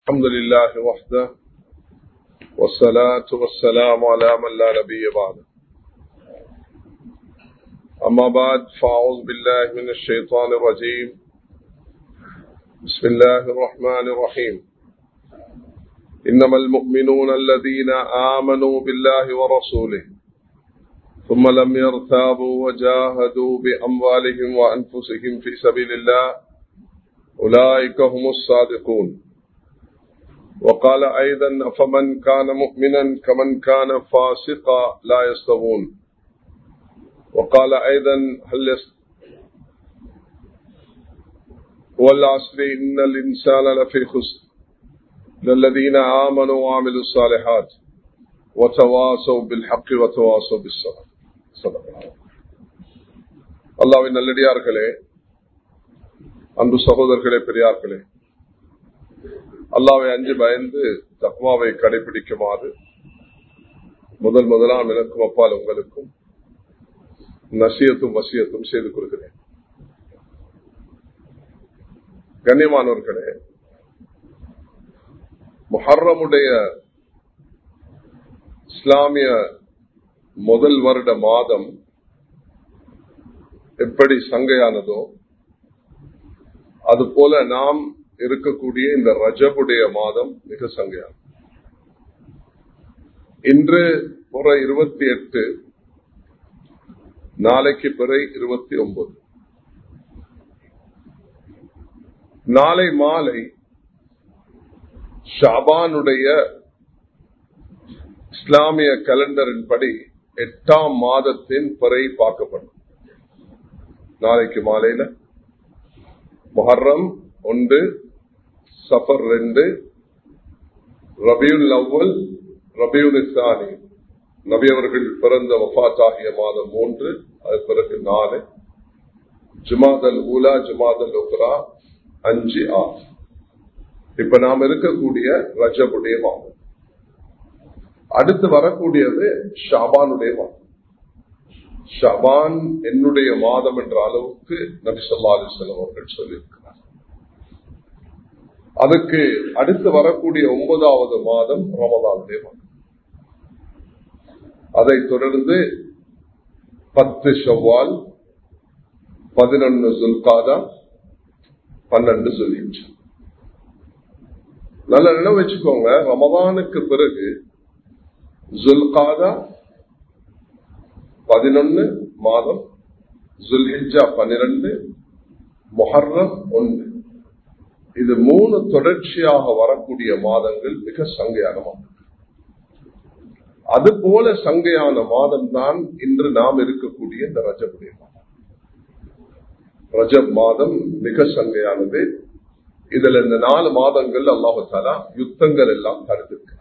الحمد لله وحده والصلاة والسلام على من لا نبي بعده أما بعد فأعوذ بالله من الشيطان الرجيم بسم الله الرحمن الرحيم إنما المؤمنون الذين آمنوا بالله ورسوله ثم لم يرتابوا وجاهدوا بأموالهم وأنفسهم في سبيل الله أولئك هم الصادقون وقال أيضا فمن كان مؤمنا كمن كان فاسقا لا يستوون وقال أيضا هل يست... والعصر إن الإنسان لفي خسر للذين آمنوا وعملوا الصالحات وتواصوا بالحق وتواصوا بالصبر صدق அல்லாவின் நல்லடியார்களே அன்பு சகோதரர்களே பெரியார்களே அல்லாவை அஞ்சு பயந்து தக்வாவை கடைபிடிக்குமாறு முதல் முதலாம் எனக்கும் அப்பால் உங்களுக்கும் நசியத்தும் வசியத்தும் செய்து கொள்கிறேன் கண்ணியமானவர்களே முஹர்ரமுடைய இஸ்லாமிய முதல் வருட மாதம் எப்படி சங்கையானதோ அது போல நாம் இருக்கக்கூடிய இந்த ரஜபுடைய மாதம் மிக சங்கையானது இன்று முறை இருபத்தி எட்டு நாளைக்கு பிறை இருபத்தி ஒன்பது நாளை மாலை ஷாபானுடைய இஸ்லாமிய கலண்டரின் படி எட்டாம் மாதத்தின் பிறை பார்க்கப்படும் நாளைக்கு மாலையில முஹர்ரம் ஒன்று சஃபர் ரெண்டு ரபியுல் அவ்வல் ரபியுல் இஸ்லானி நபி அவர்கள் பிறந்த வஃத் ஆகிய மாதம் மூன்று அது பிறகு நாலு ஜுமாதல் ஊலா ஜுமாதல் உக்ரா அஞ்சு ஆறு இப்ப நாம் இருக்கக்கூடிய ரஜபுடைய மாதம் அடுத்து வரக்கூடியது ஷாபானுடைய மாதம் ஷபான் என்னுடைய மாதம் என்ற அளவுக்கு நபி சொல்லா அலிஸ்லாம் அவர்கள் சொல்லியிருக்கிறார் அதுக்கு அடுத்து வரக்கூடிய ஒன்பதாவது மாதம் ரமதானுடைய மாதம் அதை தொடர்ந்து பத்து ஷவ்வால் பதினொன்னு சுல்காதா பன்னெண்டு சொல்லிடுச்சு நல்ல நினைவு வச்சுக்கோங்க ரமதானுக்கு பிறகு ஜுல்காதா பதினொன்னு மாதம் ஜுல்ஹிஜா பன்னிரண்டு மொஹர்ரம் ஒன்று இது மூணு தொடர்ச்சியாக வரக்கூடிய மாதங்கள் மிக சங்கையான மாதம் அது போல சங்கையான மாதம் தான் இன்று நாம் இருக்கக்கூடிய இந்த ரஜபுடைய மாதம் ரஜப் மாதம் மிக சங்கையானது இதுல இந்த நாலு மாதங்கள் அல்லாஹாலா யுத்தங்கள் எல்லாம் தடுத்திருக்கிறார்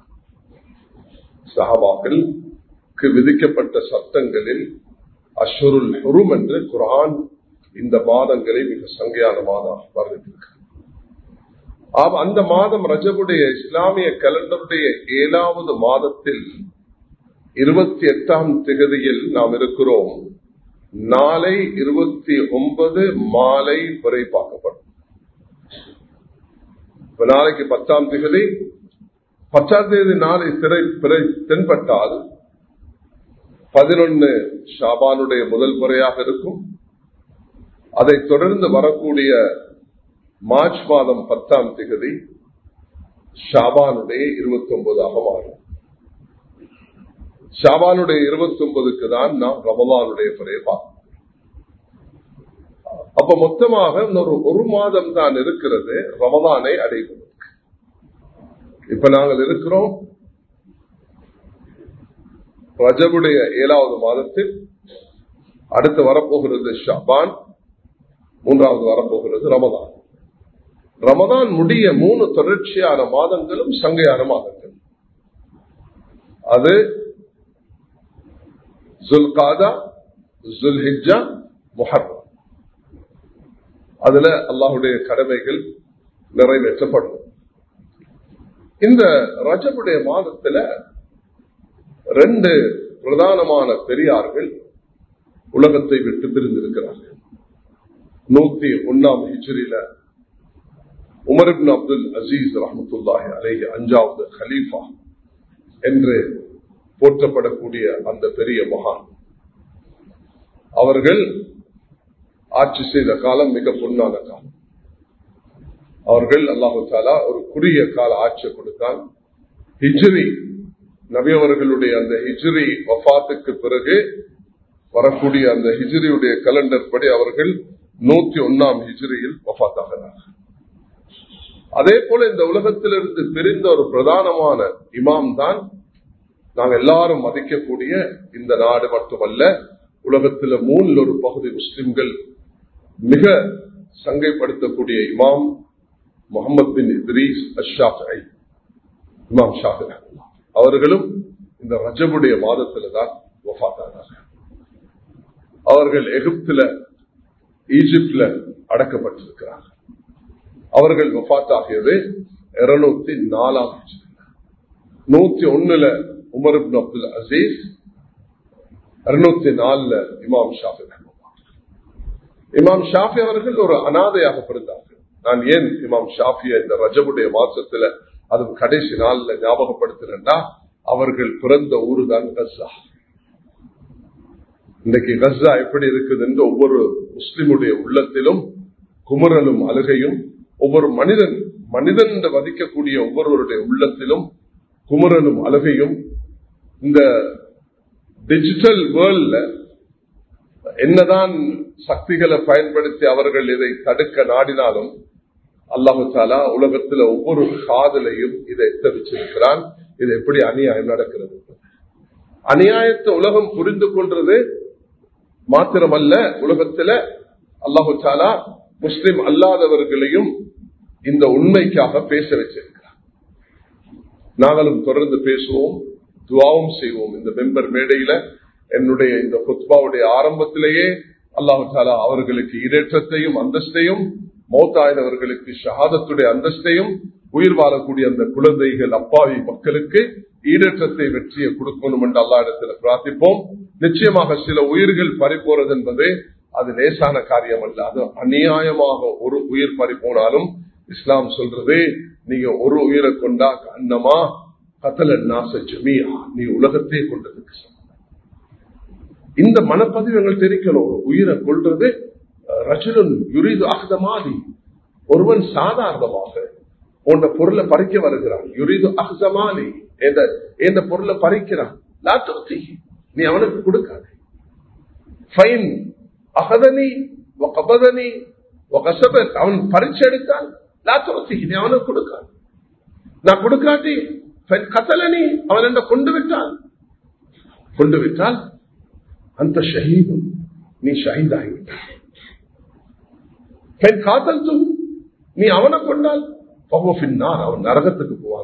சஹாபாக்களுக்கு விதிக்கப்பட்ட சட்டங்களில் அஷருல் ஹுரும் என்று குரான் இந்த மாதங்களை மிக சங்கையான மாதம் வர்ணித்திருக்கிறார் அந்த மாதம் ரஜபுடைய இஸ்லாமிய கலண்டருடைய ஏழாவது மாதத்தில் இருபத்தி எட்டாம் திகதியில் நாம் இருக்கிறோம் நாளை இருபத்தி ஒன்பது மாலை வரை பார்க்கப்படும் நாளைக்கு பத்தாம் திகதி பத்தாம் தேதி நாளை திரை பிறை தென்பட்டால் பதினொன்னு ஷாபானுடைய முதல் முறையாக இருக்கும் அதை தொடர்ந்து வரக்கூடிய மார்ச் மாதம் பத்தாம் திகதி ஷாபானுடைய இருபத்தி ஒன்பதாக மாறும் ஷாபானுடைய இருபத்தி ஒன்பதுக்கு தான் நாம் ரமலானுடைய பிறையை பார்க்கணும் அப்ப மொத்தமாக இன்னொரு ஒரு மாதம் தான் இருக்கிறது ரமலானை அடைவதற்கு இப்ப நாங்கள் இருக்கிறோம் ரஜபுடைய ஏழாவது மாதத்தில் அடுத்து வரப்போகிறது ஷாபான் மூன்றாவது வரப்போகிறது ரமதான் ரமதான் முடிய மூணு தொடர்ச்சியான மாதங்களும் சங்கையான மாதங்கள் அது ஜுல்காதா ஜுல்ஹிஜா முஹர்ரம் அதுல அல்லாஹுடைய கடமைகள் நிறைவேற்றப்படும் இந்த ரஜபுடைய மாதத்துல ரெண்டு பிரதானமான பெரியார்கள் உலகத்தை விட்டு பிரிந்திருக்கிறார்கள் நூத்தி ஒன்னாம் ஹிஜ்ரியில உமர் இப்னு அப்துல் அசீஸ் ரஹமத்துல்லாஹி அலேஹி அஞ்சாவது ஹலீஃபா என்று போற்றப்படக்கூடிய அந்த பெரிய மகான் அவர்கள் ஆட்சி செய்த காலம் மிக பொன்னான காலம் அவர்கள் அல்லாஹு தாலா ஒரு குறுகிய கால ஆட்சியை கொடுத்தான் ஹிஜ்ரி நபியவர்களுடைய அந்த ஹிஜ்ரி வஃபாத்துக்கு பிறகு வரக்கூடிய அந்த ஹிஜ்ரியுடைய கலண்டர் படி அவர்கள் நூத்தி ஒன்னாம் ஹிஜ்ரியில் வஃத்தாகிறார்கள் அதே போல இந்த உலகத்திலிருந்து பிரிந்த ஒரு பிரதானமான இமாம் தான் நாங்கள் எல்லாரும் மதிக்கக்கூடிய இந்த நாடு மட்டுமல்ல உலகத்தில் மூணில் ஒரு பகுதி முஸ்லிம்கள் மிக சங்கைப்படுத்தக்கூடிய இமாம் முகமது பின் இத்ரீஸ் அஷாஃபை இமாம் ஷாஃபி அவர்களும் இந்த ரஜபுடைய மாதத்துல தான் வஃத்தானார்கள் அவர்கள் எகிப்துல ஈஜிப்ட்ல அடக்கப்பட்டிருக்கிறார்கள் அவர்கள் வஃத் ஆகியது இருநூத்தி நாலாம் நூத்தி ஒண்ணுல உமர் அப்துல் அசீஸ் இருநூத்தி நாலுல இமாம் ஷாஃபி இமாம் ஷாஃபி அவர்கள் ஒரு அனாதையாக பிறந்தார்கள் நான் ஏன் இமாம் ஷாஃபிய இந்த ரஜபுடைய மாசத்துல அது கடைசி நாள்ல ஞாபகப்படுத்துறேன்னா அவர்கள் பிறந்த ஊரு தான் கஸ்ஸா இன்னைக்கு கஸ்ஸா எப்படி இருக்குது என்று ஒவ்வொரு முஸ்லிமுடைய உள்ளத்திலும் குமரலும் அழுகையும் ஒவ்வொரு மனிதன் மனிதன் வதிக்கக்கூடிய ஒவ்வொருவருடைய உள்ளத்திலும் குமரலும் அழுகையும் இந்த டிஜிட்டல் வேர்ல்ட்ல என்னதான் சக்திகளை பயன்படுத்தி அவர்கள் இதை தடுக்க நாடினாலும் அல்லாஹு தாலா உலகத்துல ஒவ்வொரு காதலையும் இதை எத்தரிச்சிருக்கிறான் இது எப்படி அநியாயம் நடக்கிறது அநியாயத்தை உலகம் புரிந்து கொன்றது மாத்திரமல்ல உலகத்துல அல்லாஹு தாலா முஸ்லிம் அல்லாதவர்களையும் இந்த உண்மைக்காக பேச வச்சிருக்கிறார் நாங்களும் தொடர்ந்து பேசுவோம் துவாவும் செய்வோம் இந்த மெம்பர் மேடையில என்னுடைய இந்த குத்பாவுடைய ஆரம்பத்திலேயே அல்லாஹு தாலா அவர்களுக்கு இடேற்றத்தையும் அந்தஸ்தையும் மௌத்தாயினவர்களுக்கு ஷஹாதத்துடைய அந்தஸ்தையும் உயிர் வாழக்கூடிய அந்த குழந்தைகள் அப்பாவி மக்களுக்கு ஈடேற்றத்தை வெற்றியை கொடுக்கணும் என்று அல்லா இடத்துல பிரார்த்திப்போம் நிச்சயமாக சில உயிர்கள் பறிப்போறது என்பது அது லேசான காரியம் அல்ல அது அநியாயமாக ஒரு உயிர் பறிப்போனாலும் இஸ்லாம் சொல்றது நீங்க ஒரு உயிரை கொண்டா அன்னமா கத்தல நாச ஜமியா நீ உலகத்தையே கொண்டதுக்கு இந்த மனப்பதிவு எங்கள் தெரிக்கணும் ஒரு உயிரை கொள்றது ரஜுலன் யுரிது அகதமாதி ஒருவன் சாதாரணமாக உன்ன பொருளை பறிக்க வருகிறான் யுரிது அகதமாலி எந்த பொருளை பறிக்கிறான் லாத்தோத்தி நீ அவனுக்கு கொடுக்காது ஃபைன் அகதனி கபதனி அவன் பரீட்சை எடுத்தான் லாத்தோத்தி நீ அவனுக்கு கொடுக்காது நான் கொடுக்காட்டி கத்தலனி அவன் என்ன கொண்டு விட்டான் கொண்டு விட்டால் அந்த ஷஹீதும் நீ ஷஹீதாகிவிட்டான் பெண் காத்தல் தூ நீ அவனை கொண்டால் பகோபின்னார் அவன் நரகத்துக்கு போவான்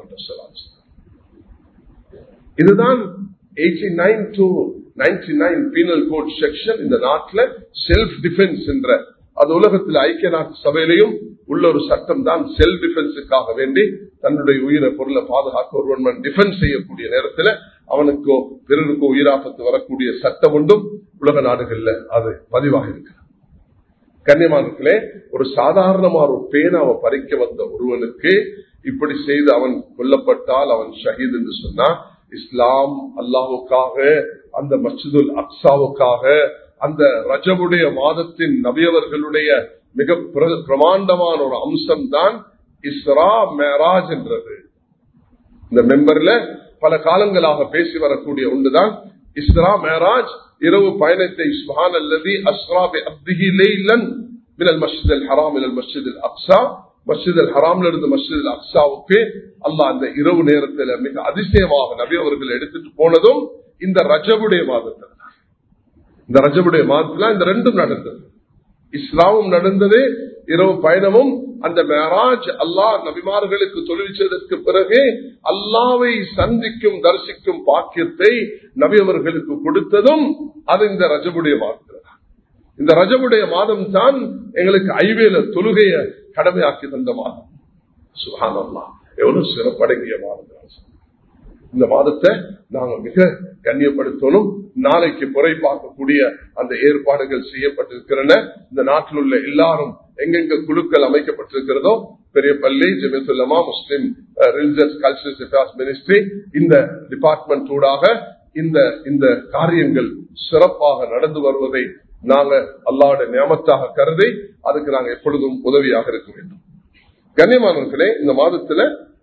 இதுதான் eighty nine to ninety nine penal code section இந்த நாட்டில் செல்ஃப் டிஃபென்ஸ் என்ற அது உலகத்தில் ஐக்கிய நாட்டு சபையிலையும் உள்ள ஒரு சட்டம் தான் செல்ஃப் டிஃபென்ஸுக்காக வேண்டி தன்னுடைய உயிரை பொருளை பாதுகாக்க ஒருவன் டிஃபென்ஸ் செய்யக்கூடிய நேரத்தில் அவனுக்கோ பிறருக்கோ உயிராபத்து வரக்கூடிய சட்டம் ஒன்றும் உலக நாடுகள்ல அது பதிவாக இருக்கு கன்னியமானத்திலே ஒரு சாதாரணமான ஒரு பேனாவை பறிக்க வந்த ஒருவனுக்கு இப்படி செய்து அவன் கொல்லப்பட்டால் அவன் ஷஹீத் என்று சொன்னா இஸ்லாம் அல்லாவுக்காக அந்த மஸ்ஜிதுல் அக்சாவுக்காக அந்த ரஜபுடைய மாதத்தின் நபியவர்களுடைய மிக பிரமாண்டமான ஒரு அம்சம் தான் இஸ்ரா மேராஜ் என்றது இந்த மெம்பர்ல பல காலங்களாக பேசி வரக்கூடிய ஒன்றுதான் இஸ்ரா மேராஜ் இரவு பயணத்தை சுஹான் அல்லது அஸ்ராபி அப்திஹி லைலன் மினல் மஸ்ஜித் அல் ஹராம் மினல் மஸ்ஜித் அல் அக்ஸா மஸ்ஜித் அல் ஹராம்ல இருந்து மஸ்ஜித் அல் அக்ஸாவுக்கு அல்லாஹ் அந்த இரவு நேரத்தில் மிக அதிசயமாக நபி அவர்கள் எடுத்துட்டு போனதும் இந்த ரஜபுடைய மாதத்தில் இந்த ரஜபுடைய மாதத்துல இந்த ரெண்டும் நடந்தது இஸ்லாமும் நடந்தது இரவு பயணமும் அந்த மேராஜ் அல்லாஹ் நபிமார்களுக்கு தொழிற்சதற்கு பிறகு அல்லாவை சந்திக்கும் தரிசிக்கும் பாக்கியத்தை நபி அவர்களுக்கு கொடுத்ததும் அது இந்த ரஜபுடைய மாதத்தில் இந்த ரஜபுடைய மாதம் தான் எங்களுக்கு ஐவேல தொழுகைய கடமையாக்கி தந்த மாதம் சுகானம்மா எவ்வளவு சிறப்படங்கிய மாதம் இந்த மாதத்தை நாங்க மிக கண்ணியப்படுத்தணும் நாளைக்கு குறை பார்க்கக்கூடிய அந்த ஏற்பாடுகள் செய்யப்பட்டிருக்கிறன இந்த நாட்டில் உள்ள எல்லாரும் எங்கெங்க குழுக்கள் அமைக்கப்பட்டிருக்கிறதோ பெரிய பள்ளி ஜெமிசுல்லமா Muslim religious culturals affairs ministry இந்த டிபார்ட்மெண்ட் ஊடாக இந்த இந்த காரியங்கள் சிறப்பாக நடந்து வருவதை நாங்க அல்லாவோட நியமத்தாக கருதி அதுக்கு நாங்க எப்பொழுதும் உதவியாக இருக்க வேண்டும் கண்ணியமானவர்களே இந்த மாதத்துல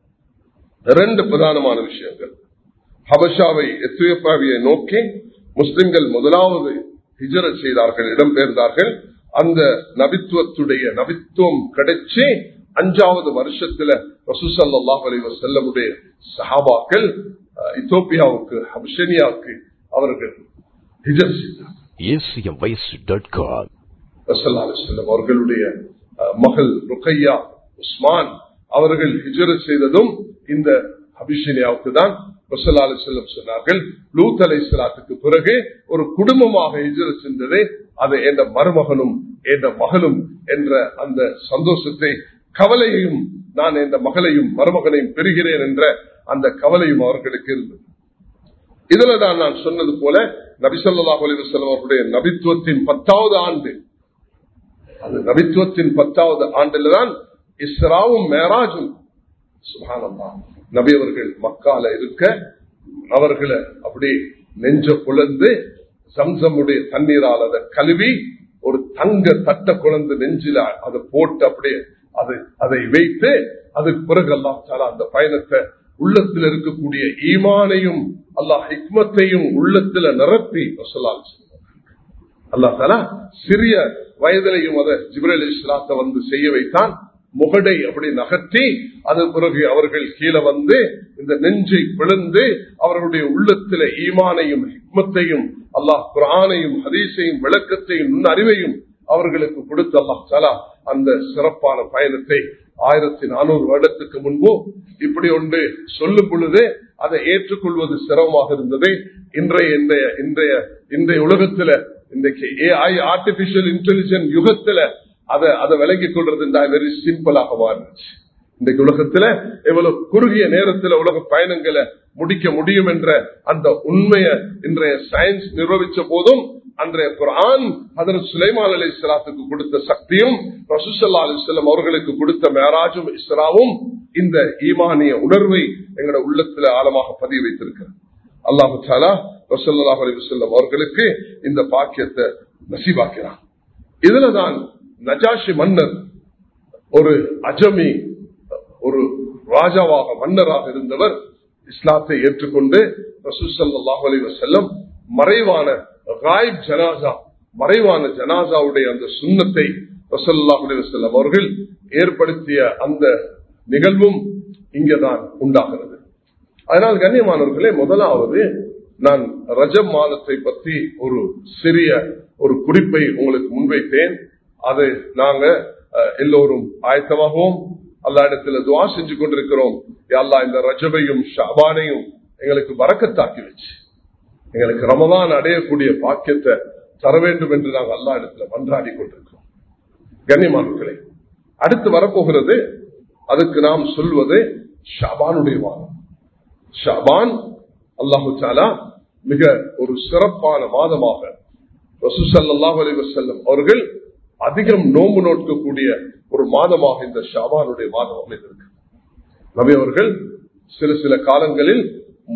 ரெண்டு பிரதானமான விஷயங்கள் ஹபஷாவை எத்தியோப்பாவியை நோக்கி முஸ்லிம்கள் முதலாவது ஹிஜர செய்தார்கள் இடம்பெயர்ந்தார்கள் அந்த நபித்துவத்துடைய நபித்துவம் கிடைச்சி அஞ்சாவது வருஷத்துல ரசூசல்லாஹ் அலி வசல்லமுடைய சஹாபாக்கள் இத்தோப்பியாவுக்கு ஹபஷனியாவுக்கு அவர்கள் ஹிஜர் செய்தார்கள் acmvoice.com ரசல்லா அலிஸ்லம் அவர்களுடைய அஹ், மகள் ருக்கையா உஸ்மான் அவர்கள் ஹிஜர செய்ததும் இந்த அபிஷேனியாவுக்கு தான் ரசல்லா அலிஸ்லம் சொன்னார்கள் லூத் அலை சலாத்துக்கு பிறகு ஒரு குடும்பமாக ஹிஜர சென்றதே அது என்ற மருமகனும் என்ற மகளும் என்ற அந்த சந்தோஷத்தை கவலையையும் நான் என்ற மகளையும் மருமகனையும் பெறுகிறேன் என்ற அந்த கவலையும் அவர்களுக்கு இருந்தது இதுல தான் நான் சொன்னது போல நபிசல்லா அலிவசல்லம் அவருடைய நபித்துவத்தின் பத்தாவது ஆண்டு அது நபித்துவத்தின் பத்தாவது ஆண்டுல தான் இஸ்ராவும் மேராஜும் சுபானம்மா நபி அவர்கள் மக்கால இருக்க அவர்களை அப்படி நெஞ்ச குழந்து சம்சமுடைய தண்ணீரால் அதை கழுவி ஒரு தங்க தட்ட குழந்து நெஞ்சில அதை போட்டு அப்படியே அது அதை வைத்து அதுக்கு பிறகு அல்லாஹ் தாலா அந்த பயணத்தை உள்ளத்தில் இருக்கக்கூடிய ஈமானையும் அல்லாஹ் ஹிக்மத்தையும் உள்ளத்துல நிரப்பி வசலால் அல்லாஹ் தாலா சிறிய வயதிலையும் அதை ஜிப்ரேல் இஸ்லாத்தை வந்து செய்ய வைத்தான் முகடை அப்படி நகர்த்தி அது பிறகு அவர்கள் கீழே வந்து இந்த நெஞ்சை பிளந்து அவர்களுடைய உள்ளத்தில ஈமானையும் ஹிக்மத்தையும் அல்லாஹ் குரானையும் ஹதீஸையும் விளக்கத்தையும் நுண்ணறிவையும் அவர்களுக்கு கொடுத்து அல்லாஹ் தாலா அந்த சிறப்பான பயணத்தை ஆயிரத்தி நானூறு வருடத்துக்கு முன்பு இப்படி ஒன்று சொல்லும் பொழுது அதை ஏற்றுக்கொள்வது சிரமமாக இருந்தது இன்றைய இன்றைய இன்றைய இன்றைய உலகத்துல இன்றைக்கு ஏஐ ஆர்டிபிஷியல் இன்டெலிஜென்ட் யுகத்துல அதை அதை விளங்கிக் கொள்றது வெரி சிம்பிளாக மாறிடுச்சு இன்றைக்கு உலகத்துல எவ்வளவு குறுகிய நேரத்துல உலக பயணங்களை முடிக்க முடியும் என்ற அந்த உண்மையை இன்றைய சயின்ஸ் நிரூபிச்ச போதும் அன்றைய குரான் அதற்கு சுலைமான் அலி இஸ்லாத்துக்கு கொடுத்த சக்தியும் ரசூசல்லா அலிஸ்லாம் அவர்களுக்கு கொடுத்த மேராஜும் இஸ்ராவும் இந்த ஈமானிய உணர்வை எங்களோட உள்ளத்துல ஆழமாக பதிய வைத்திருக்கிறது அல்லாஹு தாலா ரசல்லாஹ் அலி வசல்லம் அவர்களுக்கு இந்த பாக்கியத்தை நசீபாக்கிறான் இதுலதான் நஜாஷி மன்னர் ஒரு அஜமி ஒரு ராஜாவாக மன்னராக இருந்தவர் இஸ்லாத்தை ஏற்றுக்கொண்டு ரசூசல்லாஹ் அலி வசல்லம் மறைவான ராயிப் ஜனாசா மறைவான ஜனாசாவுடைய அந்த சுண்ணத்தை ரசல்லாஹ் அலி வசல்லம் அவர்கள் ஏற்படுத்திய அந்த நிகழ்வும் இங்கதான் உண்டாகிறது அதனால் கண்ணியமானவர்களே முதலாவது நான் ரஜம் மாதத்தை பற்றி ஒரு சிறிய ஒரு குறிப்பை உங்களுக்கு முன்வைத்தேன் அது நாங்க அஹ், எல்லோரும் ஆயத்தமாகவும் அல்லா இடத்துல துவா செஞ்சு கொண்டிருக்கிறோம் அல்லா இந்த ரஜபையும் ஷாபானையும் எங்களுக்கு வரக்கத்தாக்கி வச்சு எங்களுக்கு ரமதான் அடையக்கூடிய பாக்கியத்தை தர வேண்டும் என்று நாங்கள் அல்லா இடத்துல மன்றாடி கொண்டிருக்கிறோம் கண்ணியமானவர்களே அடுத்து வரப்போகிறது அதுக்கு நாம் சொல்வது ஷாபானுடைய வாதம் ஷாபான் அல்லாஹு தாலா மிக ஒரு சிறப்பான மாதமாக ரசூசல்லாஹ் அலி வசல்லம் அவர்கள் அதிகம் நோம்பு நோக்கக்கூடிய ஒரு மாதமாக இந்த ஷாபானுடைய மாதம் அமைந்திருக்கு நபி அவர்கள் சில சில காலங்களில்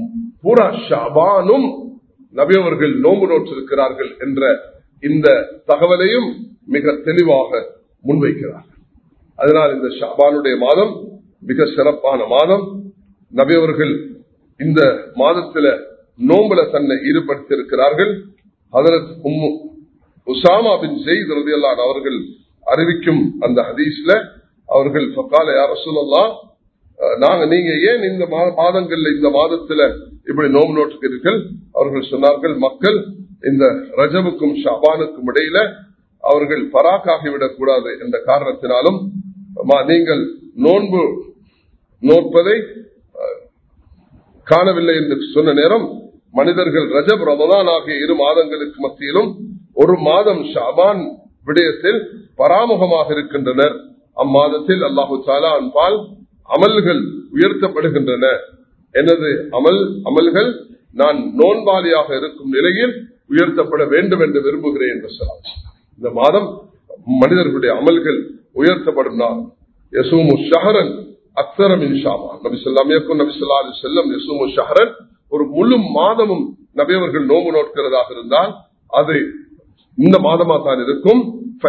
பூரா ஷாபானும் நபி அவர்கள் நோம்பு நோற்றிருக்கிறார்கள் என்ற இந்த தகவலையும் மிக தெளிவாக முன்வைக்கிறார்கள் அதனால் இந்த ஷாபானுடைய மாதம் மிக சிறப்பான மாதம் நபி அவர்கள் இந்த மாதத்துல நோம்புல தன்னை ஈடுபடுத்தி இருக்கிறார்கள் ஹதரத் உம்மு உசாமா பின் ஜெயித் ரதியல்லான் அவர்கள் அறிவிக்கும் அந்த ஹதீஸ்ல அவர்கள் பக்கால யார சொல்லலாம் நாங்க நீங்க ஏன் இந்த மா- மாதங்கள்ல இந்த மாதத்துல இப்படி நோம்பு நோட்டுகிறீர்கள் அவர்கள் சொன்னார்கள் மக்கள் இந்த ரஜபுக்கும் ஷாபானுக்கும் இடையில அவர்கள் பராக்காகிவிடக் கூடாது என்ற காரணத்தினாலும் மா- நீங்கள் நோன்பு நோற்பதை அஹ், காணவில்லை என்று சொன்ன நேரம் மனிதர்கள் ரஜப் ரமதான் ஆகிய இரு மாதங்களுக்கு மத்தியிலும் ஒரு மாதம் ஷாபான் விடயத்தில் பராமுகமாக இருக்கின்றனர் அம்மாதத்தில் அல்லாஹு தாலா அன்பால் அமல்கள் உயர்த்தப்படுகின்றன எனது அமல் அமல்கள் நான் நோன்பாளியாக இருக்கும் நிலையில் உயர்த்தப்பட வேண்டும் என்று விரும்புகிறேன் என்று சொன்னார் இந்த மாதம் மனிதர்களுடைய அமல்கள் உயர்த்தப்படும் நாள் யசூமு ஷஹரன் அக்சரமின் ஷாமா நபி சொல்லாம் நபி சொல்லா அலி செல்லம் யசூமு ஷஹரன் ஒரு முழு மாதமும் நபியவர்கள் நோம்பு நோட்கிறதாக இருந்தால் அது இந்த மாதமா தான் இருக்கும்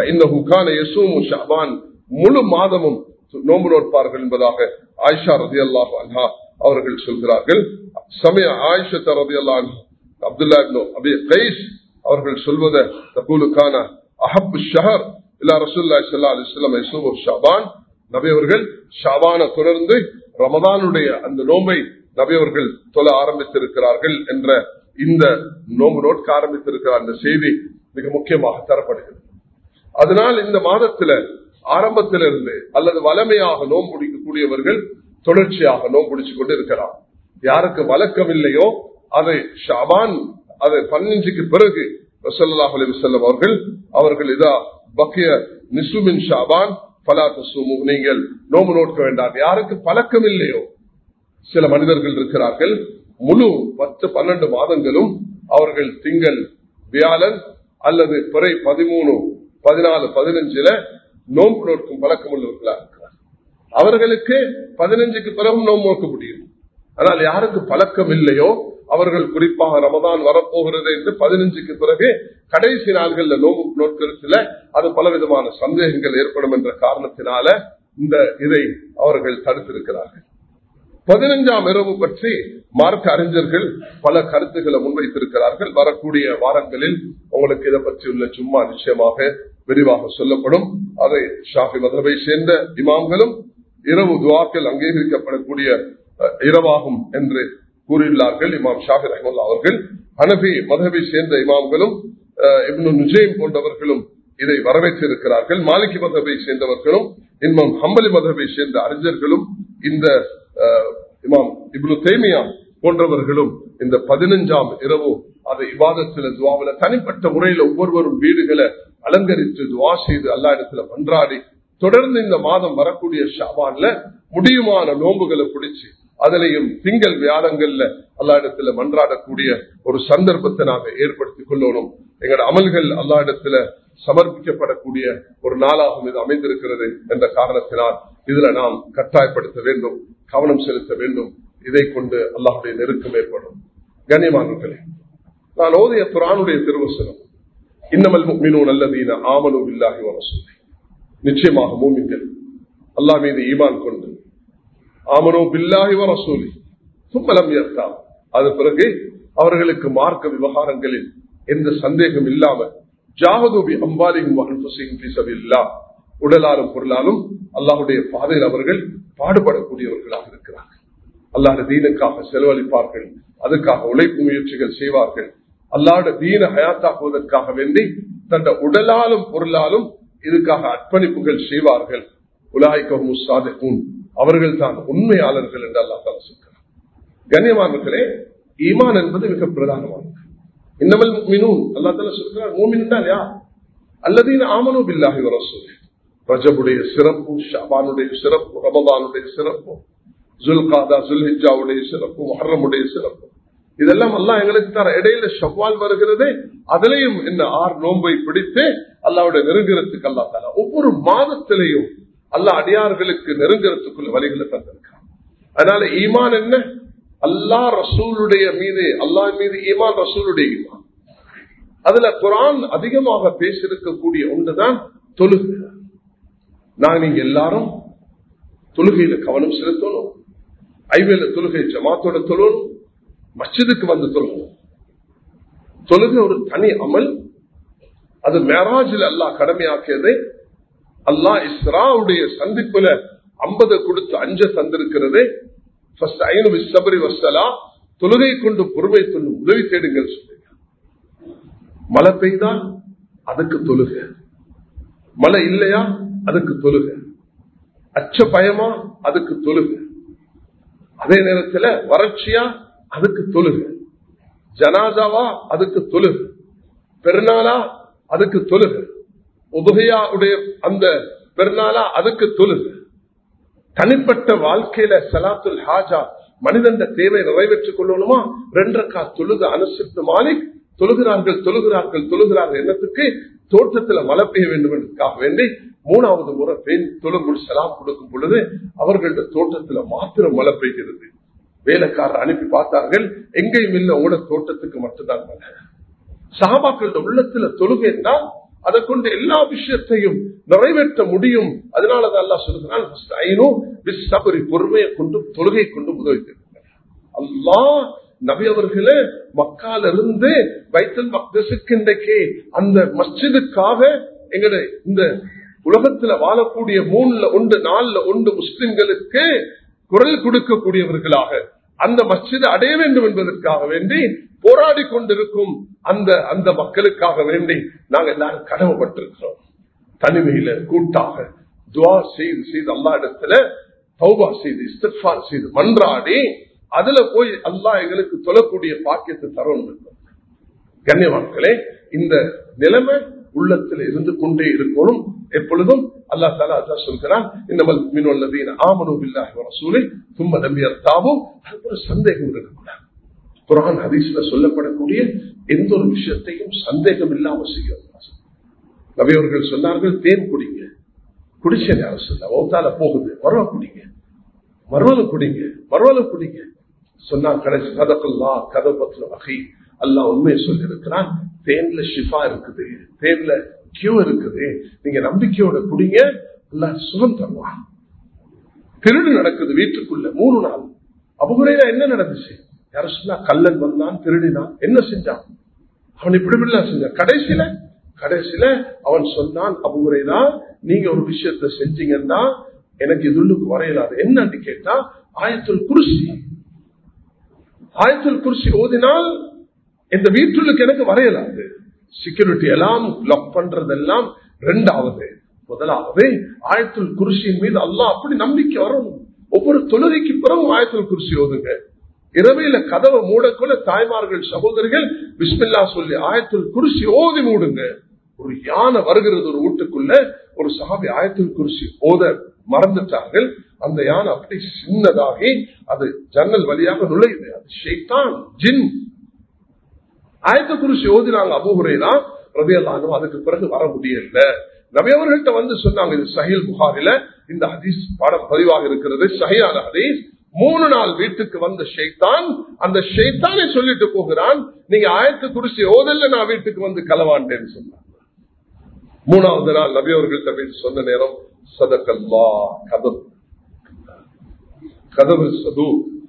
முழு மாதமும் நோம்பு நோட்பார்கள் என்பதாக ஆயிஷா ரதி அல்லாஹ் அன்ஹா அவர்கள் சொல்கிறார்கள் சமய ஆயிஷா ரதி அல்லாஹ் அப்துல்லா அபி கைஸ் அவர்கள் சொல்வத தபூலுக்கான அஹப் ஷஹர் இல்லா ரசூல்லா சல்லா அலிஸ்லாம் யசூபு ஷாபான் நபி அவர்கள் ஷாபான தொடர்ந்து ரமதானுடைய அந்த நோம்பை நபி அவர்கள் தொல ஆரம்பித்திருக்கிறார்கள் என்ற இந்த நோம்பு நோட்க ஆரம்பித்திருக்கிறார் அந்த செய்தி மிக முக்கியமாக தரப்படுகிறது அதனால் இந்த மாதத்துல ஆரம்பத்திலிருந்து அல்லது வளமையாக நோம்பு பிடிக்கக்கூடியவர்கள் தொடர்ச்சியாக நோம்பு பிடிச்சு கொண்டு இருக்கலாம் யாருக்கு வழக்கம் இல்லையோ அதை ஷாபான் அதை பதினஞ்சுக்கு பிறகு ரசல்லாஹ் அலி வல்லம் அவர்கள் அவர்கள் இதா பக்கிய நிசுமின் ஷாபான் நீங்கள் நோம்பு நோட்க வேண்டாம் யாருக்கு பழக்கம் இல்லையோ சில மனிதர்கள் இருக்கிறார்கள் முழு பத்து பன்னெண்டு மாதங்களும் அவர்கள் திங்கள் வியாழன் அல்லது பிறை பதிமூணு பதினாலு பதினஞ்சுல நோன்பு நோக்கும் பழக்கம் உள்ளவர்களா இருக்கிறார் அவர்களுக்கு பதினஞ்சுக்கு பிறகும் நோம்பு நோக்க முடியும் ஆனால் யாருக்கு பழக்கம் இல்லையோ அவர்கள் குறிப்பாக ரமதான் வரப்போகிறது என்று பதினஞ்சுக்கு பிறகு கடைசி நாள்கள்ல நோம்பு நோக்கிறதுல அது பலவிதமான சந்தேகங்கள் ஏற்படும் என்ற காரணத்தினால இந்த இதை அவர்கள் தடுத்திருக்கிறார்கள் பதினஞ்சாம் இரவு பற்றி மார்க்க அறிஞர்கள் பல கருத்துக்களை முன்வைத்திருக்கிறார்கள் வரக்கூடிய வாரங்களில் உங்களுக்கு இதை பற்றி உள்ள சும்மா நிச்சயமாக விரிவாக சொல்லப்படும் அதை ஷாஃபி மதவை சேர்ந்த இமாம்களும் இரவு துவாக்கள் அங்கீகரிக்கப்படக்கூடிய இரவாகும் என்று கூறியுள்ளார்கள் இமாம் ஷாஃபி ரஹமுல்லா அவர்கள் ஹனபி மதவை சேர்ந்த இமாம்களும் இப்னு நுஜேம் போன்றவர்களும் இதை வரவேற்றிருக்கிறார்கள் மாலிகி மதவை சேர்ந்தவர்களும் இன்மம் ஹம்பலி மதவை சேர்ந்த அறிஞர்களும் இந்த இமாம் இப்னு தேமியா போன்றவர்களும் இந்த பதினஞ்சாம் இரவு அதை விவாதத்துல துவாவில தனிப்பட்ட முறையில ஒவ்வொருவரும் வீடுகளை அலங்கரித்து துவா செய்து அல்லா இடத்துல மன்றாடி தொடர்ந்து இந்த மாதம் வரக்கூடிய ஷாபான்ல முடியுமான நோன்புகளை பிடிச்சு அதிலையும் திங்கள் வியாழங்கள்ல அல்லா இடத்துல மன்றாடக்கூடிய ஒரு சந்தர்ப்பத்தை நாங்க ஏற்படுத்திக் கொள்ளணும் எங்களோட அமல்கள் அல்லா இடத்துல சமர்ப்பிக்கப்படக்கூடிய ஒரு நாளாகவும் இது அமைந்திருக்கிறது என்ற காரணத்தினால் இதுல நாம் கட்டாயப்படுத்த வேண்டும் கவனம் செலுத்த வேண்டும் இதை கொண்டு அல்லாஹுடைய நெருக்கம் ஏற்படும் கண்ணியமானங்களே நான் ஓதிய குரானுடைய திருவசனம் இன்னமல் மீனூன் அல்லதீன ஆமனு இல்லாஹி வரசூலை நிச்சயமாக மூமிங்கள் அல்லாஹ் மீது ஈமான் கொண்டு ஆமனோ பில்லாஹி வரசூலி சும்மலம் ஏற்காம் அது பிறகு அவர்களுக்கு மார்க்க விவகாரங்களில் எந்த சந்தேகம் இல்லாமல் ஜாகதூபி அம்பாலியும் உடலாலும் பொருளாலும் அல்லாஹுடைய பாதையில் அவர்கள் பாடுபடக்கூடியவர்களாக இருக்கிறார்கள் அல்லாஹ் தீனுக்காக செலவழிப்பார்கள் அதுக்காக உழைப்பு முயற்சிகள் செய்வார்கள் அல்லாட தீன ஹயாத்தாக்குவதற்காக வேண்டி தந்த உடலாலும் பொருளாலும் இதுக்காக அர்ப்பணிப்புகள் செய்வார்கள் உலாய்க்கும் சாதகும் அவர்கள் தான் உண்மையாளர்கள் என்று அல்லா தால சொல்கிறார் கண்ணியமானர்களே ஈமான் என்பது மிக பிரதானமானது இன்னமல் மீனும் அல்லா தால சொல்கிறார் மூமின் தான் யா அல்லதீன் ஆமனு பில்லாஹி வரசூல் ரஜபுடைய சிறப்பு ஷாபானுடைய சிறப்பு ரமதானுடைய சிறப்பு ஜுல்காதா ஜுல்ஹிஜாவுடைய சிறப்பு மஹரமுடைய சிறப்பு இதெல்லாம் எல்லாம் எங்களுக்கு தர இடையில ஷவ்வால் வருகிறது அதிலையும் என்ன ஆறு நோன்பை பிடித்து அல்லாவுடைய நெருங்குறதுக்கு அல்லா தலா ஒவ்வொரு மாதத்திலையும் அல்லா அடியார்களுக்கு நெருங்குறதுக்குள்ள வழிகளை தந்திருக்கான் அதனால ஈமான் என்ன அல்லா ரசூலுடைய மீது அல்லா மீது ஈமான் ரசூலுடைய ஈமான் அதுல குரான் அதிகமாக பேசியிருக்கக்கூடிய ஒன்றுதான் தொழுகை நான் நீங்க எல்லாரும் தொழுகையில கவனம் செலுத்தணும் ஐவேல தொழுகை ஜமாத்தோட தொழணும் மச்சிதுக்கு வந்து தொழுகணும் தொழுகை ஒரு தனி அமல் அது மேராஜில் அல்லாஹ் கடமையாக்கியதை அல்லாஹ் இஸ்ராவுடைய சந்திப்புல ஐம்பது கொடுத்து அஞ்ச தந்திருக்கிறது தொழுகை கொண்டு பொறுமை கொண்டு உதவி தேடுங்கள் சொல்லுங்க மழை பெய்தால் அதுக்கு தொழுக மழை இல்லையா அதுக்கு தொழுக அச்ச பயமா அதுக்கு தொழுக அதே நேரத்தில் வறட்சியா அதுக்கு தொழுக ஜனாதாவா அதுக்கு தொழுக பெருநாளா அதுக்கு தொழுக உபகையா உடைய அந்த பெருநாளா அதுக்கு தொழுக தனிப்பட்ட வாழ்க்கையில சலாத்துல் ஹாஜா மனிதன் தேவை நிறைவேற்றிக் கொள்ளணுமா ரெண்டரைக்கா தொழுக அனுசரித்து மாலிக் தொழுகிறார்கள் தொழுகிறார்கள் தொழுகிறார்கள் என்னத்துக்கு தோட்டத்துல மழை பெய்ய வேண்டும் என்பதற்காக வேண்டி மூணாவது முறை பெண் தொழுங்குள் செலாம் கொடுக்கும் பொழுது அவர்களோட தோட்டத்துல மாத்திரம் மழை பெய்கிறது வேலைக்காரர் அனுப்பி பார்த்தார்கள் எங்கேயும் இல்லை உங்களோட தோட்டத்துக்கு மட்டும்தான் மழை சகாபாக்களோட உள்ளத்துல தொழுகைன்னா அதை கொண்டு எல்லா விஷயத்தையும் நிறைவேற்ற முடியும் அதனாலதான் அல்லா சொல்லுகிறான் பொறுமையை கொண்டு தொழுகை கொண்டு உதவி அல்லா நபி அவர்களே மக்கால இருந்து வைத்தல் மக்தசுக்கு இன்றைக்கு அந்த மஸ்ஜிதுக்காக எங்களுடைய இந்த உலகத்துல வாழக்கூடிய மூணுல ஒன்று நாலுல ஒன்று முஸ்லிம்களுக்கு குரல் கொடுக்கக்கூடியவர்களாக அந்த மஸ்ஜிதை அடைய வேண்டும் என்பதற்காக வேண்டி போராடி கொண்டிருக்கும் அந்த அந்த மக்களுக்காக வேண்டி நாங்கள் எல்லாரும் கடமைப்பட்டிருக்கிறோம் தனிமையில கூட்டாக துவா செய்து செய்து அல்லா இடத்துல தௌபா செய்து இஸ்திஃபார் செய்து மன்றாடி அதுல போய் அல்லா எங்களுக்கு தொழக்கூடிய பாக்கியத்தை தரணும் கண்ணியவான்களே இந்த நிலைமை உள்ளத்தில் இருந்து கொண்டே இருக்கணும் எப்பொழுதும் அல்லா தாலா அதான் சொல்கிறான் இந்த மின்வல்லதீன ஆமனு பில்லாஹி ரசூலை தும்ம நம்பியர்த்தாவும் அது ஒரு சந்தேகம் இருக்கக்கூடாது குரான் ஹதீஸ்ல சொல்லப்படக்கூடிய எந்த ஒரு விஷயத்தையும் சந்தேகம் இல்லாம செய்யும் நபியவர்கள் சொன்னார்கள் தேன் குடிங்க குடிச்சேன் யாரும் சொல்ல ஓத்தால போகுது மறுவ குடிங்க மறுவலும் குடிங்க மறுவலும் குடிங்க சொன்னா கடைசி கதக்குல்லா கதபத்துல வகை அல்லா உண்மையை சொல்லி இருக்கிறான் தேன்ல ஷிஃபா இருக்குது தேன்ல கியூ இருக்குது நீங்க நம்பிக்கையோட குடிங்க அல்ல சுகம் தருவான் திருடு நடக்குது வீட்டுக்குள்ள மூணு நாள் அபுகுறையில என்ன நடந்துச்சு யாரும் சொன்னா கல்லன் வந்தான் திருடினான் என்ன செஞ்சான் அவன் இப்படி இப்படிலாம் செஞ்சான் கடைசியில கடைசியில அவன் சொன்னான் அபுகுறைதான் நீங்க ஒரு விஷயத்த செஞ்சீங்கன்னா எனக்கு இதுள்ளுக்கு வரையலாது என்னன்னு கேட்டா ஆயத்துல் குருசி ஆயத்துல் குருசி ஓதினால் இந்த வீட்டுள்ளுக்கு எனக்கு வரையலாது செக்யூரிட்டி எல்லாம் லாக் பண்றதெல்லாம் ரெண்டாவது முதலாவது ஆயத்துல் குருசியின் மீது அல்லாஹ் அப்படி நம்பிக்கை வரணும் ஒவ்வொரு தொழுகைக்கு பிறகும் ஆயத்துல் குருசி ஓதுங்க இரவையில கதவை மூடக்குள்ள தாய்மார்கள் சகோதரிகள் பிஸ்மில்லா சொல்லி ஆயத்துல் குருசி ஓதி மூடுங்க ஒரு யானை வருகிறது ஒரு வீட்டுக்குள்ள ஒரு சாபி ஆயத்துல் குருசி ஓத மறந்துட்டார்கள் அந்த யானை அப்படி சின்னதாகி அது ஜன்னல் வழியாக நுழையுது அது ஷெய்தான் ஜின் ஆயத்த குருசி ஓதினாங்க அபுகுரைதான் ரபியல்லானும் அதுக்கு பிறகு வர முடியல நபியவர்கள்ட்ட வந்து சொன்னாங்க இது சஹில் புகாரில இந்த ஹதீஸ் பாடம் பதிவாக இருக்கிறது சஹியான ஹதீஸ் மூணு நாள் வீட்டுக்கு வந்த ஷெய்தான் அந்த ஷெய்தானை சொல்லிட்டு போகிறான் நீங்க ஆயத்து குருசி ஓதல்ல நான் வீட்டுக்கு வந்து கலவாண்டேன்னு சொன்னாங்க மூணாவது நாள் நபியவர்கள்ட்ட போய் சொன்ன நேரம் சதக்கல்லா கதம் கதவு சது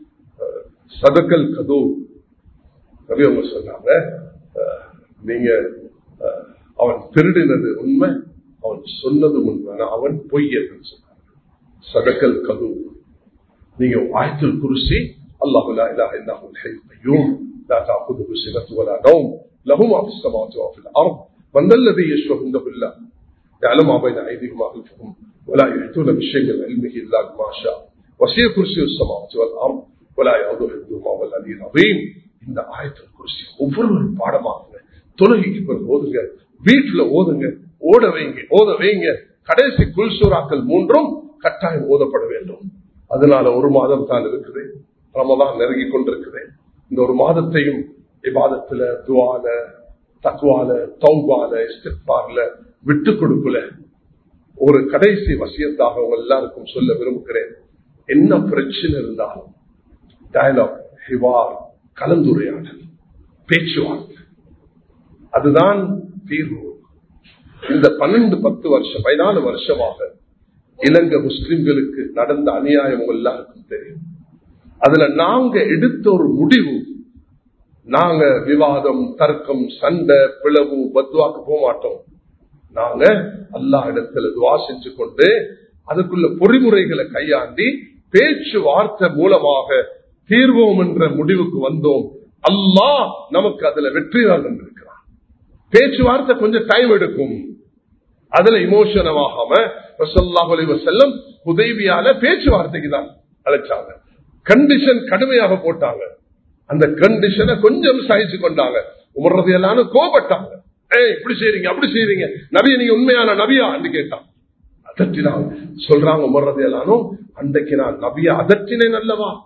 சதக்கல் கது நபி அவங்க சொன்னாங்க நீங்க அவன் திருடினது உண்மை அவன் சொன்னது உண்மை அவன் பொய்யன்னு சொன்னாங்க சதக்கல் கது நீங்க ஆயத்தில் குருசி அல்லாஹு லா இலாஹ இல்லஹு الحي القيوم لا تأخذه سنة ولا نوم له ما في السماوات وما في الأرض من ذا الذي يشفع عنده إلا يعلم ما بين أيديهم وما خلفهم ولا يحيطون بشيء من علمه إلا بما شاء وسيع كرسي السماوات والأرض ولا يعوض حفظهما والعلي العظيم இந்த ஆயத்தில் குருசி ஒவ்வொருவரும் பாடமாகுங்க தொழுகைக்கு பிறகு ஓதுங்க வீட்டுல ஓதுங்க ஓட வைங்க ஓத வைங்க கடைசி குல்சூராக்கள் மூன்றும் கட்டாயம் ஓதப்பட வேண்டும் அதனால ஒரு மாதம் தான் இருக்குது ரமதான் நெருங்கி கொண்டிருக்குது இந்த ஒரு மாதத்தையும் விவாதத்துல துவால தக்குவால தௌபால இஸ்திஃபார்ல விட்டு கொடுக்கல ஒரு கடைசி வசியத்தாக உங்க எல்லாருக்கும் சொல்ல விரும்புகிறேன் என்ன பிரச்சனை இருந்தாலும் டயலாக் ஹிவார் கலந்துரையாடல் பேச்சுவார்த்தை அதுதான் தீர்வு இந்த பன்னெண்டு பத்து வருஷம் பதினாலு வருஷமாக இலங்கை முஸ்லிம்களுக்கு நடந்த அநியாயம் எல்லாருக்கும் தெரியும் அதுல நாங்க எடுத்த ஒரு முடிவு நாங்க விவாதம் தர்க்கம் சண்டை பிளவு பத்வாக்கு போக மாட்டோம் நாங்க அல்லா இடத்துல துவா செஞ்சு கொண்டு அதுக்குள்ள பொறிமுறைகளை கையாண்டி பேச்சுவார்த்தை மூலமாக தீர்வோம் என்ற முடிவுக்கு வந்தோம் அல்லாஹ் நமக்கு அதுல வெற்றி தான் இருக்கிறான் பேச்சுவார்த்தை கொஞ்சம் டைம் எடுக்கும் அதுல இமோஷனமாகாம செல்லம் உதவியால பேச்சுவார்த்தைக்கு தான் அழைச்சாங்க கண்டிஷன் கடுமையாக போட்டாங்க அந்த கண்டிஷனை கொஞ்சம் சகிச்சு கொண்டாங்க உமர்றது எல்லாரும் கோபட்டாங்க ஏய் இப்படி செய்றீங்க அப்படி செய்றீங்க நபிய நீங்க உண்மையான நபியா கேட்டான் அதட்டினாங்க சொல்றாங்க உமர்றது எல்லாரும் அன்றைக்கு நான் நபியா அதட்டினேன் அல்லவா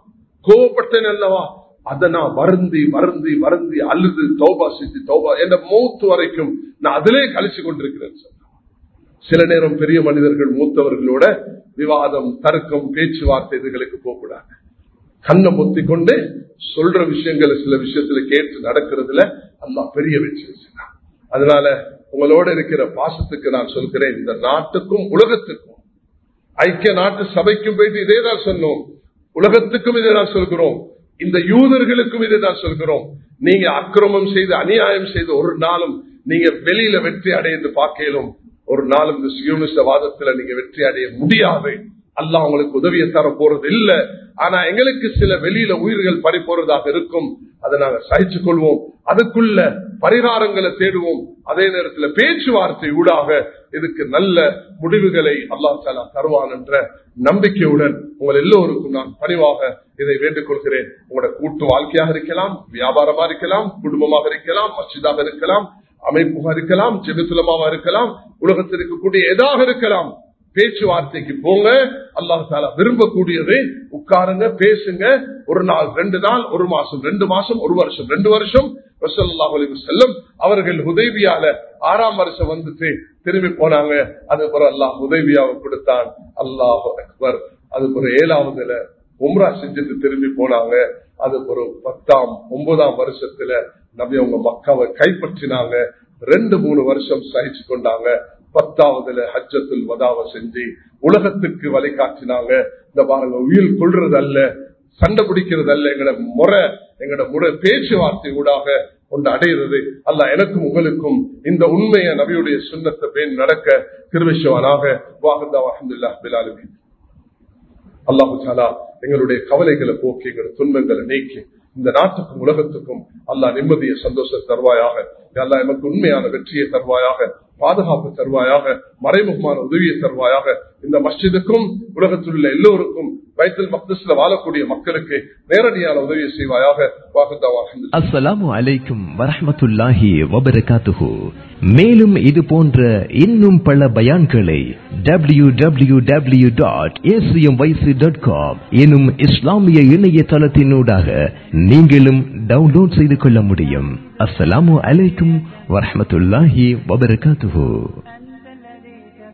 கோவப்பட்டேன் அல்லவா அதை நான் வருந்தி வருந்தி வருந்தி அழுது தௌபா செஞ்சு தௌபா என்ற மூத்து வரைக்கும் நான் அதிலே கழிச்சு கொண்டிருக்கிறேன் சொன்னார். சில நேரம் பெரிய மனிதர்கள் மூத்தவர்களோட விவாதம் தர்க்கம் பேச்சுவார்த்தை இதுகளுக்கு போகக்கூடாது கண்ணை பொத்தி கொண்டு சொல்ற விஷயங்களை சில விஷயத்துல கேட்டு நடக்கிறதுல அல்லாஹ் பெரிய வெற்றி வச்சுதான் அதனால உங்களோட இருக்கிற பாசத்துக்கு நான் சொல்கிறேன் இந்த நாட்டுக்கும் உலகத்துக்கும் ஐக்கிய நாட்டு சபைக்கும் போயிட்டு இதே தான் சொன்னோம் உலகத்துக்கும் இதை தான் சொல்கிறோம் இந்த யூதர்களுக்கும் இதை தான் சொல்கிறோம் நீங்க அக்கிரமம் செய்து அநியாயம் செய்து ஒரு நாளும் நீங்க வெளியில வெற்றி அடைந்து பார்க்கலும் ஒரு நாளும் இந்த சியோனிச வாதத்துல நீங்க வெற்றி அடைய முடியாது அல்லாஹ் உங்களுக்கு உதவியை தர போறது இல்ல ஆனா எங்களுக்கு சில வெளியில உயிர்கள் பறி போறதாக இருக்கும் அதை நாங்க சகிச்சுக் கொள்வோம் அதுக்குள்ள பரிகாரங்களை தேடுவோம் அதே நேரத்தில் பேச்சுவார்த்தை ஊடாக இதுக்கு நல்ல முடிவுகளை அல்லாஹ் தாலா தருவான் என்ற நம்பிக்கையுடன் உங்கள் எல்லோருக்கும் நான் பணிவாக இதை வேண்டுக் கொள்கிறேன் உங்களோட கூட்டு வாழ்க்கையாக இருக்கலாம் வியாபாரமா இருக்கலாம் குடும்பமாக இருக்கலாம் மசிதாக இருக்கலாம் அமைப்பாக இருக்கலாம் ஜெபத்துலமாக இருக்கலாம் உலகத்தில் இருக்கக்கூடிய எதாக இருக்கலாம் பேச்சுவார்த்தைக்கு போங்க அல்லாஹ் தாலா விரும்பக்கூடியது உட்காருங்க பேசுங்க ஒரு நாள் ரெண்டு நாள் ஒரு மாசம் ரெண்டு மாசம் ஒரு வருஷம் ரெண்டு வருஷம் செல்லும் அவர்கள் உதவியால ஆறாம் வருஷம் வந்துட்டு திரும்பி போனாங்க அது பிறகு அல்லாஹ் உதவியாவை கொடுத்தான் அல்லாஹ் அக்பர் அது பிறகு ஏழாவதுல உம்ரா செஞ்சுட்டு திரும்பி போனாங்க அது ஒரு பத்தாம் ஒன்பதாம் வருஷத்துல நபி அவங்க மக்காவை கைப்பற்றினாங்க ரெண்டு மூணு வருஷம் சகிச்சு கொண்டாங்க பத்தாவதுல ஹஜ்ஜத்துல் வதாவை செஞ்சு உலகத்துக்கு வழிகாட்டினாங்க இந்த பாருங்க உயிர் கொள்றது அல்ல சண்டை பிடிக்கிறது அல்ல எங்கட முறை எங்கட முறை பேச்சுவார்த்தை ஊடாக கொண்டு அடைகிறது அல்ல எனக்கும் உங்களுக்கும் இந்த உண்மையை நபியுடைய சுண்ணத்தை பேன் நடக்க திருவிஷவானாக வாகந்தா வஹந்துல்லா பிலாலுமே அல்லாஹு சாலா எங்களுடைய கவலைகளை போக்கி எங்களுடைய துன்பங்களை நீக்கி இந்த நாட்டுக்கும் உலகத்துக்கும் அல்லாஹ் நிம்மதியை சந்தோஷம் தருவாயாக அல்லா எமக்கு உண்மையான வெற்றியை தருவாயாக பாதுகாப்பு தருவாயாக மறைமுகமான உதவியை தருவாயாக இந்த மஸ்ஜிதுக்கும் உலகத்தில் உள்ள எல்லோருக்கும் வைத்தல் மக்தஸ்ல வாழக்கூடிய மக்களுக்கு நேரடியான உதவியை செய்வாயாக வாகந்தாவாக அஸ்ஸலாமு அலைக்கும் வரஹ்மத்துல்லாஹி வபரகாத்துஹு மேலும் இது போன்ற இன்னும் பல பயான்களை W W W dot dot com எனும் இஸ்லாமிய இணையதளத்தினூடாக நீங்களும் டவுன்லோட் செய்து கொள்ள முடியும் அஸ்ஸலாமு அலைக்கும் வரஹ்மத்துல்லாஹி வபரகாத்துஹு